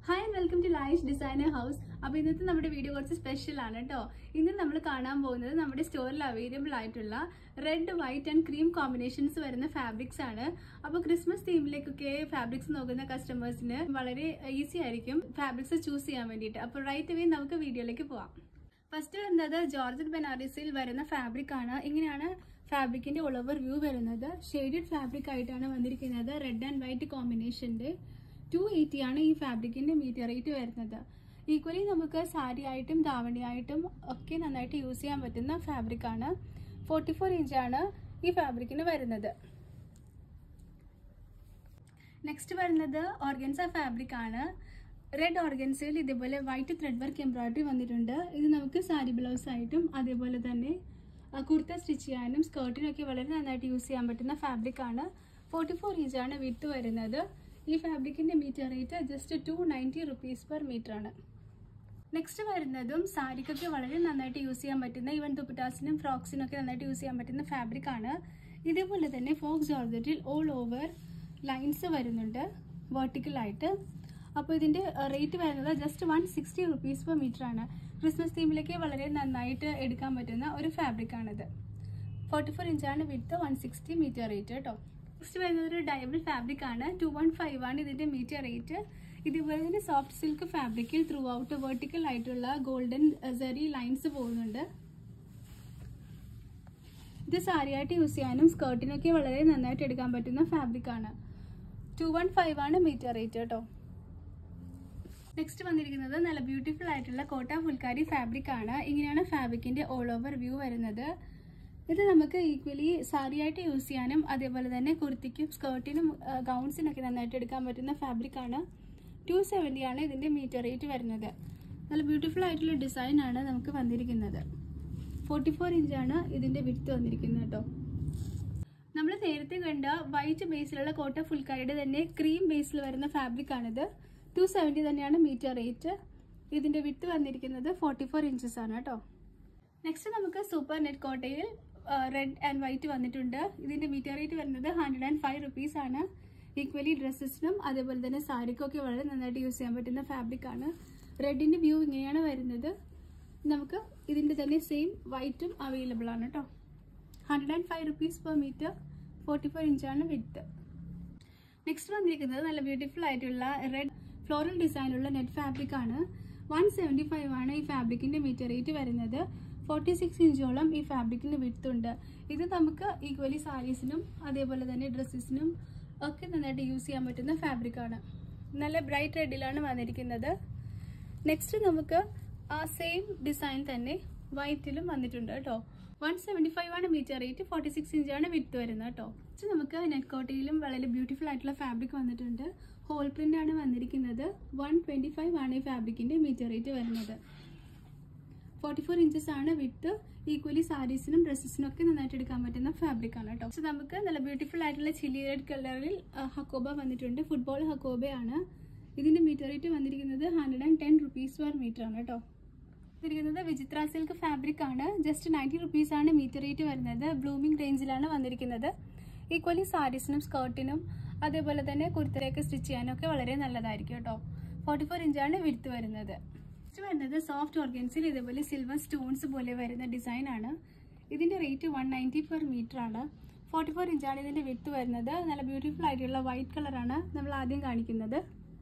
hi welcome to Laish designer house അപ്പോൾ ഇന്നത്തെ നമ്മുടെ വീഡിയോ കുറച്ച് സ്പെഷ്യൽ ആണ് കേട്ടോ ഇന്ന് നമ്മൾ കാണാൻ പോകുന്നത് നമ്മുടെ സ്റ്റോറിൽ അവൈലബിൾ ആയിട്ടുള്ള red white and cream combinations വരുന്ന ഫാബ്രിക്സ് ആണ് അപ്പോൾ ക്രിസ്മസ് തീമിലേക്കൊക്കെ ഫാബ്രിക്സ് നോക്കുന്ന കസ്റ്റമേഴ്സിന് വളരെ ഈസി ആയിരിക്കും ഫാബ്രിക്സ് ചൂസ് ചെയ്യാൻ വേണ്ടിയിട്ട് അപ്പോൾ റൈറ്റ് അവേ നമുക്ക് വീഡിയോയിലേക്ക് പോവാം ഫസ്റ്റ് വരുന്നത് ജോർജറ്റ് ബനാറസിൽ വരുന്ന ഫാബ്രിക് ആണ് ഇങ്ങനെയാണ് ഫാബ്രിക്കിന്റെ ഓവർ വ്യൂ വരുന്നത് ഷെയ്ഡഡ് ഫാബ്രിക് ആയിട്ടാണ് വന്നിരിക്കുന്നത് റെഡ് ആൻഡ് വൈറ്റ് കോമ്പിനേഷന്റെ ടു എയ്റ്റി ആണ് ഈ ഫാബ്രിക്കിന്റെ മീറ്റർ റേറ്റ് വരുന്നത് ഈക്വലി നമുക്ക് സാരി ആയിട്ടും ധാവണി ആയിട്ടും ഒക്കെ നന്നായിട്ട് യൂസ് ചെയ്യാൻ പറ്റുന്ന ഫാബ്രിക് ആണ് ഫോർട്ടി ഫോർ ഇഞ്ചാണ് ഈ ഫാബ്രിക്കിന് വരുന്നത് നെക്സ്റ്റ് വരുന്നത് ഓർഗൻസ ഫാബ്രിക് ആണ് റെഡ് ഓർഗൻസയിൽ ഇതേപോലെ വൈറ്റ് ത്രെഡ് വർക്ക് എംബ്രോയിഡറി വന്നിട്ടുണ്ട് ഇത് നമുക്ക് സാരി ബ്ലൗസ് ആയിട്ടും അതേപോലെ തന്നെ ആ, കുർത്ത സ്റ്റിച്ച് ചെയ്യാനും സ്കേർട്ടിനും ഒക്കെ വളരെ നന്നായിട്ട് യൂസ് ചെയ്യാൻ പറ്റുന്ന ഫാബ്രിക് ആണ് ഫോർട്ടി ഫോർ ആണ് വിത്ത് വരുന്നത് ഈ ഫാബ്രിക്കിന്റെ metre rate just two ninety rupees per metre ആണ് നെക്സ്റ്റ് വരുന്നതും സാരിക്കൊക്കെ വളരെ നന്നായിട്ട് യൂസ് ചെയ്യാൻ പറ്റുന്ന ഈവൻ ദുപ്പട്ടാസിനും ഫ്രോക്സിനും ഒക്കെ നന്നായിട്ട് യൂസ് ചെയ്യാൻ പറ്റുന്ന ഫാബ്രിക് ആണ് ഇതേപോലെ തന്നെ ഫോക്സ് ജോർജറ്റിൽ ഓൾ ഓവർ ലൈൻസ് വരുന്നുണ്ട് vertical ആയിട്ട് അപ്പോൾ ഇതിൻ്റെ റേറ്റ് വരുന്നത് just one sixty rupees per metre ആണ് ക്രിസ്മസ് തീമിലേക്ക് വളരെ നന്നായിട്ട് എടുക്കാൻ പറ്റുന്ന ഒരു ഫാബ്രിക് ആണിത് ഫോർട്ടി ഫോർ ഇഞ്ചാണ് width one sixty metre rate കേട്ടോ നെക്സ്റ്റ് വരുന്നത് ഒരു ഡയബിൾ ഫാബ്രിക് ആണ് ടു വൺ ഫൈവ് ആണ് ഇതിന്റെ മീറ്റർ റേറ്റ് ഇതുപോലെ തന്നെ സോഫ്റ്റ് സിൽക്ക് ഫാബ്രിക്കിൽ ത്രൂ ഔട്ട് വെർട്ടിക്കൽ ആയിട്ടുള്ള ഗോൾഡൻ സെറി ലൈൻസ് പോകുന്നുണ്ട് ഇത് സാരിയായിട്ട് യൂസ് ചെയ്യാനും സ്കേർട്ടിനൊക്കെ വളരെ നന്നായിട്ട് എടുക്കാൻ പറ്റുന്ന ഫാബ്രിക് ആണ് ടു വൺ ഫൈവ് ആണ് മീറ്റർ റേറ്റ് കേട്ടോ നെക്സ്റ്റ് വന്നിരിക്കുന്നത് നല്ല ബ്യൂട്ടിഫുൾ ആയിട്ടുള്ള കോട്ട ഫുൽക്കാരി ഫാബ്രിക് ആണ് ഇങ്ങനെയാണ് ഫാബ്രിക്കിന്റെ ഓൾ ഓവർ വ്യൂ വരുന്നത് ഇത് നമുക്ക് ഈക്വലി സാരിയായിട്ട് യൂസ് ചെയ്യാനും അതേപോലെ തന്നെ കുർത്തിക്കും സ്കേർട്ടിനും ഗൗൺസിനൊക്കെ നന്നായിട്ട് എടുക്കാൻ പറ്റുന്ന ഫാബ്രിക് ആണ് ടു സെവൻറ്റി ആണ് ഇതിന്റെ മീറ്റർ റേറ്റ് വരുന്നത് നല്ല ബ്യൂട്ടിഫുൾ ആയിട്ടുള്ള ഡിസൈൻ ആണ് നമുക്ക് വന്നിരിക്കുന്നത് ഫോർട്ടി ഫോർ ഇഞ്ചാണ് ഇതിന്റെ വിട്ട് വന്നിരിക്കുന്നത് കേട്ടോ നമ്മൾ നേരത്തെ കണ്ട വൈറ്റ് ബേസിലുള്ള കോട്ട ഫുൾക്കാരിയുടെ തന്നെ ക്രീം ബേസിൽ വരുന്ന ഫാബ്രിക് ആണിത് ടു സെവൻറ്റി തന്നെയാണ് മീറ്റർ റേറ്റ് ഇതിന്റെ വിട്ട് വന്നിരിക്കുന്നത് ഫോർട്ടി ഫോർ ഇഞ്ചസ് ആണ് കേട്ടോ നെക്സ്റ്റ് നമുക്ക് സൂപ്പർ നെറ്റ് കോട്ടയിൽ റെഡ് ആൻഡ് വൈറ്റ് വന്നിട്ടുണ്ട് ഇതിന്റെ മീറ്റർ റേറ്റ് വരുന്നത് ഹൺഡ്രഡ് ആൻഡ് ഫൈവ് റുപ്പീസ് ആണ് ഈക്വലി ഡ്രസ്സസിനും അതേപോലെ തന്നെ സാരിക്കൊക്കെ വളരെ നന്നായിട്ട് യൂസ് ചെയ്യാൻ പറ്റുന്ന ഫാബ്രിക് ആണ് റെഡിന്റെ വ്യൂ ഇങ്ങനെയാണ് വരുന്നത് നമുക്ക് ഇതിന്റെ തന്നെ സെയിം വൈറ്റും അവൈലബിൾ ആണ് കേട്ടോ hundred and five rupees per metre forty four ഇഞ്ചാണ് വിത്ത് നെക്സ്റ്റ് വന്നിരിക്കുന്നത് നല്ല ബ്യൂട്ടിഫുൾ ആയിട്ടുള്ള റെഡ് ഫ്ലോറൽ ഡിസൈനുള്ള നെറ്റ് ഫാബ്രിക് ആണ് വൺ സെവൻറ്റി ഫൈവ് ആണ് ഈ ഫാബ്രിക്കിന്റെ മീറ്റർ റേറ്റ് വരുന്നത് ഫോർട്ടി സിക്സ് ഇഞ്ചോളം ഈ ഫാബ്രിക്കിന് വിട്ട് ഉണ്ട് ഇത് നമുക്ക് ഈക്വലി സാരീസിനും അതേപോലെ തന്നെ ഡ്രസ്സസിനും ഒക്കെ നന്നായിട്ട് യൂസ് ചെയ്യാൻ പറ്റുന്ന ഫാബ്രിക് ആണ് നല്ല ബ്രൈറ്റ് റെഡിലാണ് വന്നിരിക്കുന്നത് നെക്സ്റ്റ് നമുക്ക് ആ സെയിം ഡിസൈൻ തന്നെ വൈറ്റിലും വന്നിട്ടുണ്ട് കേട്ടോ വൺ സെവൻറ്റി ഫൈവ് ആണ് മീറ്റർ റേറ്റ് ഫോർട്ടി സിക്സ് ഇഞ്ചാണ് വിത്ത് വരുന്നത് കേട്ടോ ഇത് നമുക്ക് നെറ്റ് കോട്ടയിലും വളരെ ബ്യൂട്ടിഫുൾ ആയിട്ടുള്ള ഫാബ്രിക് വന്നിട്ടുണ്ട് ഹോൾ പ്രിന്റ് ആണ് വന്നിരിക്കുന്നത് വൺ ട്വൻറ്റി ഫൈവ് ആണ് ഈ ഫാബ്രിക്കിന്റെ മീറ്റർ റേറ്റ് വരുന്നത് ഫോർട്ടി ഫോർ ഇഞ്ചസ് ആണ് വിത്ത് ഈക്വലി സാരീസിനും ഡ്രസ്സസിനും ഒക്കെ നന്നായിട്ട് എടുക്കാൻ പറ്റുന്ന ഫാബ്രിക് ആണ് കേട്ടോ സോ നമുക്ക് നല്ല ബ്യൂട്ടിഫുൾ ആയിട്ടുള്ള ചില്ലി റെഡ് കളറിൽ ഹക്കോബ വന്നിട്ടുണ്ട് ഫുട്ബോൾ ഹക്കോബയാണ് ഇതിന്റെ മീറ്റർ റേറ്റ് വന്നിരിക്കുന്നത് hundred and ten rupees per metre ആണ് കേട്ടോ വന്നിരിക്കുന്നത് വിചിത്ര സിൽക്ക് ഫാബ്രിക് ആണ് ജസ്റ്റ് നയൻറ്റി റുപ്പീസ് ആണ് മീറ്റർ റേറ്റ് വരുന്നത് ബ്ലൂമിംഗ് റേഞ്ചിലാണ് വന്നിരിക്കുന്നത് ഈക്വലി സാരീസിനും സ്കേർട്ടിനും അതേപോലെ തന്നെ കുർത്തരയൊക്കെ സ്റ്റിച്ച് ചെയ്യാനൊക്കെ വളരെ നല്ലതായിരിക്കും കേട്ടോ ഫോർട്ടി ഫോർ ഇഞ്ചാണ് വിടുത്ത് വരുന്നത് നെക്സ്റ്റ് വരുന്നത് സോഫ്റ്റ് ഓർഗൻസിൽ ഇതേപോലെ സിൽവർ സ്റ്റോൺസ് പോലെ വരുന്ന ഡിസൈൻ ആണ് ഇതിന്റെ rate one ninety per metre ആണ് ഫോർട്ടി ഫോർ ഇഞ്ചാണ് ഇതിന്റെ വിട്ട് വരുന്നത് നല്ല ബ്യൂട്ടിഫുൾ ആയിട്ടുള്ള വൈറ്റ് കളറാണ് നമ്മൾ ആദ്യം കാണിക്കുന്നത്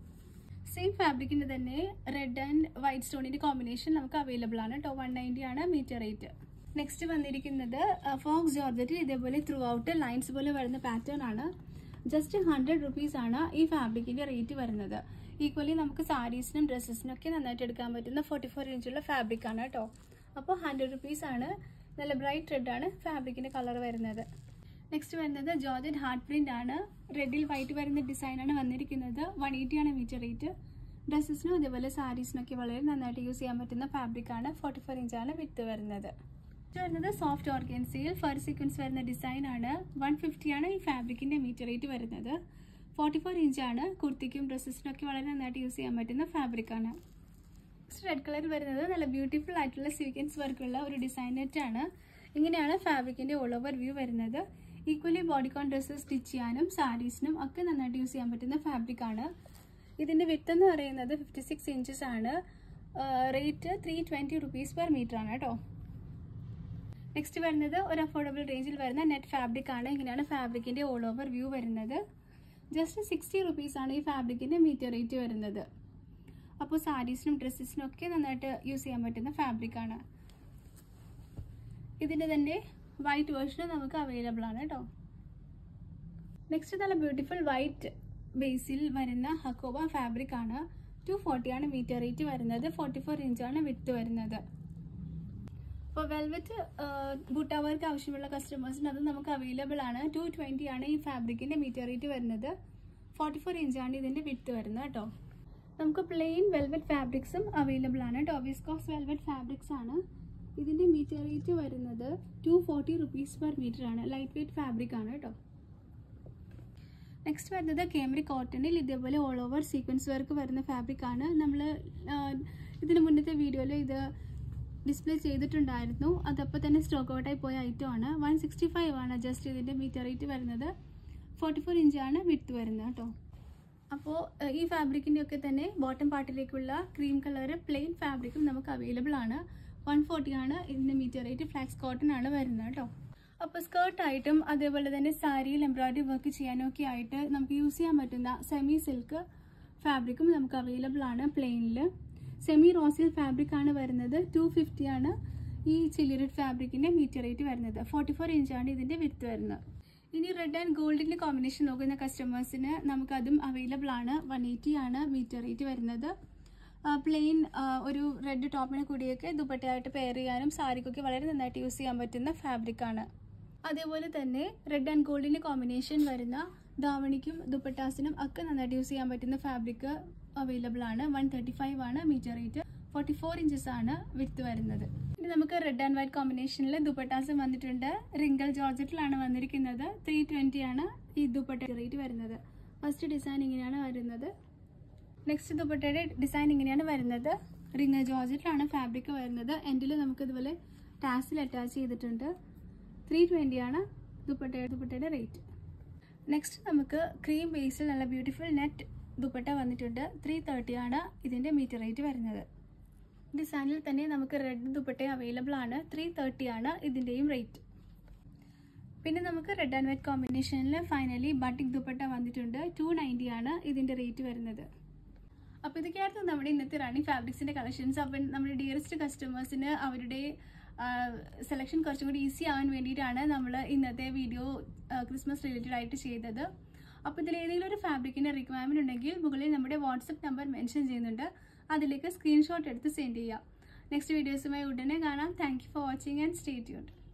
സെയിം ഫാബ്രിക്കിന്റെ തന്നെ റെഡ് ആൻഡ് വൈറ്റ് സ്റ്റോണിന്റെ കോമ്പിനേഷൻ നമുക്ക് അവൈലബിൾ ആണ് കേട്ടോ വൺ നയൻറ്റി ആണ് മീറ്റർ റേറ്റ് നെക്സ്റ്റ് വന്നിരിക്കുന്നത് ഫോക്സ് ജോർജറ്റിൽ ഇതേപോലെ ത്രൂ ഔട്ട് ലൈൻസ് പോലെ വരുന്ന പാറ്റേൺ ആണ് ജസ്റ്റ് ഹൺഡ്രഡ് റുപ്പീസ് ആണ് ഈ ഫാബ്രിക്കിന്റെ റേറ്റ് വരുന്നത് ഈക്വലി നമുക്ക് സാരീസിനും ഡ്രസ്സസിനും ഒക്കെ നന്നായിട്ട് എടുക്കാൻ പറ്റുന്ന ഫോർട്ടി ഫോർ ഇഞ്ചുള്ള ഫാബ്രിക് ആണ് കേട്ടോ അപ്പോൾ ഹൺഡ്രഡ് റുപ്പീസ് ആണ് നല്ല ബ്രൈറ്റ് റെഡ് ആണ് ഫാബ്രിക്കിന്റെ കളർ വരുന്നത് നെക്സ്റ്റ് വരുന്നത് ജോർജറ്റ് ഹാർട്ട് പ്രിന്റ് ആണ് റെഡിൽ വൈറ്റ് വരുന്ന ഡിസൈൻ ആണ് വന്നിരിക്കുന്നത് വൺ എയ്റ്റി ആണ് മീറ്റർ റേറ്റ് ഡ്രസ്സസിനും അതേപോലെ സാരീസിനൊക്കെ വളരെ നന്നായിട്ട് യൂസ് ചെയ്യാൻ പറ്റുന്ന ഫാബ്രിക് ആണ് ഫോർട്ടി ഫോർ ഇഞ്ചാണ് വിത്ത് വരുന്നത് നെക്സ്റ്റ് വരുന്നത് സോഫ്റ്റ് ഓർഗൻസിയിൽ ഫർ സീക്വൻസ് വരുന്ന ഡിസൈൻ ആണ് വൺ ഫിഫ്റ്റി ആണ് ഈ ഫാബ്രിക്കിന്റെ മീറ്റർ റേറ്റ് വരുന്നത് ഫോർട്ടി ഫോർ ഇഞ്ചാണ് കുർത്തിക്കും ഡ്രസ്സസിനും ഒക്കെ വളരെ നന്നായിട്ട് യൂസ് ചെയ്യാൻ പറ്റുന്ന ഫാബ്രിക് ആണ് നെക്സ്റ്റ് റെഡ് കളർ വരുന്നത് നല്ല ബ്യൂട്ടിഫുൾ ആയിട്ടുള്ള സീക്വൻസ് വർക്കുള്ള ഒരു ഡിസൈൻ നെറ്റ് ആണ് ഇങ്ങനെയാണ് ഫാബ്രിക്കിന്റെ ഓൾ ഓവർ വ്യൂ വരുന്നത് ഈക്വലി ബോഡിക്കോൺ ഡ്രസ്സ് സ്റ്റിച്ച് ചെയ്യാനും സാരീസിനും ഒക്കെ നന്നായിട്ട് യൂസ് ചെയ്യാൻ പറ്റുന്ന ഫാബ്രിക് ആണ് ഇതിൻ്റെ വിത്ത് എന്ന് പറയുന്നത് ഫിഫ്റ്റി സിക്സ് ഇഞ്ചസ് ആണ് rate three twenty rupees per metre ആണ് കേട്ടോ നെക്സ്റ്റ് വരുന്നത് ഒരു അഫോർഡബിൾ റേഞ്ചിൽ വരുന്ന നെറ്റ് ഫാബ്രിക് ആണ് ഇങ്ങനെയാണ് ഫാബ്രിക്കിൻ്റെ ഓൾ ഓവർ വ്യൂ വരുന്നത് ജസ്റ്റ് സിക്സ്റ്റി റുപ്പീസ് ആണ് ഈ ഫാബ്രിക്കിൻ്റെ മീറ്റർ റേറ്റ് വരുന്നത് അപ്പോൾ സാരീസിനും ഡ്രസ്സസിനും ഒക്കെ നന്നായിട്ട് യൂസ് ചെയ്യാൻ പറ്റുന്ന ഫാബ്രിക് ആണ് ഇതിൻ്റെ തന്നെ വൈറ്റ് വേർഷൻ നമുക്ക് അവൈലബിൾ ആണ് കേട്ടോ നെക്സ്റ്റ് നല്ല ബ്യൂട്ടിഫുൾ വൈറ്റ് ബേസിൽ വരുന്ന ഹക്കോബ ഫാബ്രിക് ആണ് ടു ഫോർട്ടി ആണ് മീറ്റർ റേറ്റ് വരുന്നത് ഫോർട്ടി ഫോർ ഇഞ്ചാണ് വിട്ട് വരുന്നത് അപ്പോൾ വെൽവെറ്റ് ബുട്ട വർക്ക് ആവശ്യമുള്ള കസ്റ്റമേഴ്സിന് അത് നമുക്ക് അവൈലബിൾ ആണ് ടു ട്വൻറ്റി ആണ് ഈ ഫാബ്രിക്കിൻ്റെ മീറ്റർ റേറ്റ് വരുന്നത് ഫോർട്ടി ഫോർ ഇഞ്ചാണ് ഇതിൻ്റെ വിട്ട് വരുന്നത് കേട്ടോ നമുക്ക് പ്ലെയിൻ വെൽവെറ്റ് ഫാബ്രിക്സും അവൈലബിൾ ആണ് കേട്ടോ വിസ്കോസ് വെൽവെറ്റ് ഫാബ്രിക്സ് ആണ് ഇതിൻ്റെ മീറ്റർ റേറ്റ് വരുന്നത് two forty rupees per metre ആണ് ലൈറ്റ് വെയ്റ്റ് ഫാബ്രിക് ആണ് കേട്ടോ നെക്സ്റ്റ് വരുന്നത് കേമറി കോട്ടണിൽ ഇതേപോലെ ഓൾ ഓവർ സീക്വൻസ് വർക്ക് വരുന്ന ഫാബ്രിക് ആണ് നമ്മൾ ഇതിന് മുന്നത്തെ വീഡിയോയിൽ ഇത് ഡിസ്പ്ലേ ചെയ്തിട്ടുണ്ടായിരുന്നു അതപ്പോൾ തന്നെ സ്റ്റോക്ക് ഔട്ടായി പോയ ഐറ്റം ആണ് വൺ സിക്സ്റ്റി ഫൈവ് ആണ് ജസ്റ്റ് ഇതിൻ്റെ മീറ്റർ റേറ്റ് വരുന്നത് ഫോർട്ടി ഫോർ ഇഞ്ചാണ് വിട്ട് വരുന്നത് കേട്ടോ അപ്പോൾ ഈ ഫാബ്രിക്കിൻ്റെ ഒക്കെ തന്നെ ബോട്ടം പാർട്ടിലേക്കുള്ള ക്രീം കളർ പ്ലെയിൻ ഫാബ്രിക്കും നമുക്ക് അവൈലബിൾ ആണ് വൺ ഫോർട്ടി ആണ് ഇതിൻ്റെ മീറ്റർ റേറ്റ് ഫ്ലാക്സ് കോട്ടൺ ആണ് വരുന്നത് കേട്ടോ അപ്പോൾ സ്കേർട്ടായിട്ടും അതേപോലെ തന്നെ സാരിയിൽ എംബ്രോയിഡറി വർക്ക് ചെയ്യാനൊക്കെ ആയിട്ട് നമുക്ക് യൂസ് ചെയ്യാൻ പറ്റുന്ന സെമി സിൽക്ക് ഫാബ്രിക്കും നമുക്ക് അവൈലബിൾ ആണ് പ്ലെയിനിൽ സെമി റോസിൽ ഫാബ്രിക് ആണ് വരുന്നത് ടു ഫിഫ്റ്റി ആണ് ഈ ചില്ലിറിഡ് ഫാബ്രിക്കിൻ്റെ മീറ്റർ റേറ്റ് വരുന്നത് ഫോർട്ടി ഫോർ ഇഞ്ചാണ് ഇതിൻ്റെ വിത്ത് വരുന്നത് ഇനി റെഡ് ആൻഡ് ഗോൾഡിൻ്റെ കോമ്പിനേഷൻ നോക്കുന്ന കസ്റ്റമേഴ്സിന് നമുക്കതും അവൈലബിൾ ആണ് വൺ എയ്റ്റി ആണ് മീറ്റർ റേറ്റ് വരുന്നത് പ്ലെയിൻ ഒരു റെഡ് ടോപ്പിനെ കൂടിയൊക്കെ ദുപ്പട്ടയായിട്ട് പെയർ ചെയ്യാനും സാരിക്കൊക്കെ വളരെ നന്നായിട്ട് യൂസ് ചെയ്യാൻ പറ്റുന്ന ഫാബ്രിക് ആണ് അതേപോലെ തന്നെ റെഡ് ആൻഡ് ഗോൾഡിൻ്റെ കോമ്പിനേഷൻ വരുന്ന ധാവണിക്കും ദുപ്പട്ടാസിനും ഒക്കെ നന്നായിട്ട് യൂസ് ചെയ്യാൻ പറ്റുന്ന ഫാബ്രിക് അവൈലബിൾ ആണ് വൺ തേർട്ടി ഫൈവ് ആണ് metre rate forty four inches ആണ് വിത്ത് വരുന്നത് ഇനി നമുക്ക് റെഡ് ആൻഡ് വൈറ്റ് കോമ്പിനേഷനിൽ ദുപ്പട്ടാസ് വന്നിട്ടുണ്ട് റിങ്കിൾ ജോർജറ്റിലാണ് വന്നിരിക്കുന്നത് ത്രീ ട്വൻറ്റി ആണ് ഈ ദുപ്പട്ട റേറ്റ് വരുന്നത് ഫസ്റ്റ് ഡിസൈൻ ഇങ്ങനെയാണ് വരുന്നത് നെക്സ്റ്റ് ദുപ്പട്ടയുടെ ഡിസൈൻ ഇങ്ങനെയാണ് വരുന്നത് റിംഗ് ജോർജറ്റിലാണ് ഫാബ്രിക് വരുന്നത് എൻഡിൽ നമുക്ക് ഇതുപോലെ ടാസിൽ അറ്റാച്ച് ചെയ്തിട്ടുണ്ട് ത്രീ ട്വൻറ്റി ആണ് ദുപ്പട്ട ദുപ്പട്ടയുടെ റേറ്റ് നെക്സ്റ്റ് നമുക്ക് ക്രീം ബേസിൽ നല്ല ബ്യൂട്ടിഫുൾ നെറ്റ് ദുപ്പട്ട വന്നിട്ടുണ്ട് ത്രീ തേർട്ടി ആണ് ഇതിൻ്റെ മീറ്റർ റേറ്റ് വരുന്നത് ഡിസൈനിൽ തന്നെ നമുക്ക് റെഡ് ദുപ്പട്ട അവൈലബിൾ ആണ് ത്രീ തേർട്ടി ആണ് ഇതിൻ്റെയും റേറ്റ് പിന്നെ നമുക്ക് റെഡ് ആൻഡ് വൈറ്റ് കോമ്പിനേഷനിൽ ഫൈനലി ബട്ടിക് ദുപ്പട്ട വന്നിട്ടുണ്ട് ടു നയൻറ്റി ആണ് ഇതിൻ്റെ റേറ്റ് വരുന്നത് അപ്പോൾ ഇതൊക്കെയായിരുന്നു നമ്മുടെ ഇന്നത്തെ റാണി ഫാബ്രിക്സിൻ്റെ കളക്ഷൻസ് അപ്പം നമ്മുടെ ഡിയറസ്റ്റ് കസ്റ്റമേഴ്സിന് അവരുടെ സെലക്ഷൻ കുറച്ചും കൂടി ഈസി ആവാൻ വേണ്ടിയിട്ടാണ് നമ്മൾ ഇന്നത്തെ വീഡിയോ ക്രിസ്മസ് റിലേറ്റഡ് ആയിട്ട് ചെയ്തത് അപ്പോൾ ഇതിൽ ഏതെങ്കിലും ഒരു ഫാബ്രിക്കിൻ്റെ റിക്വയർമെൻറ്റ് ഉണ്ടെങ്കിൽ മുകളിൽ നമ്മുടെ വാട്സപ്പ് നമ്പർ മെൻഷൻ ചെയ്യുന്നുണ്ട് അതിലേക്ക് സ്ക്രീൻഷോട്ട് എടുത്ത് സെൻഡ് ചെയ്യാം നെക്സ്റ്റ് വീഡിയോസുമായി ഉടനെ കാണാം thank you for watching and stay tuned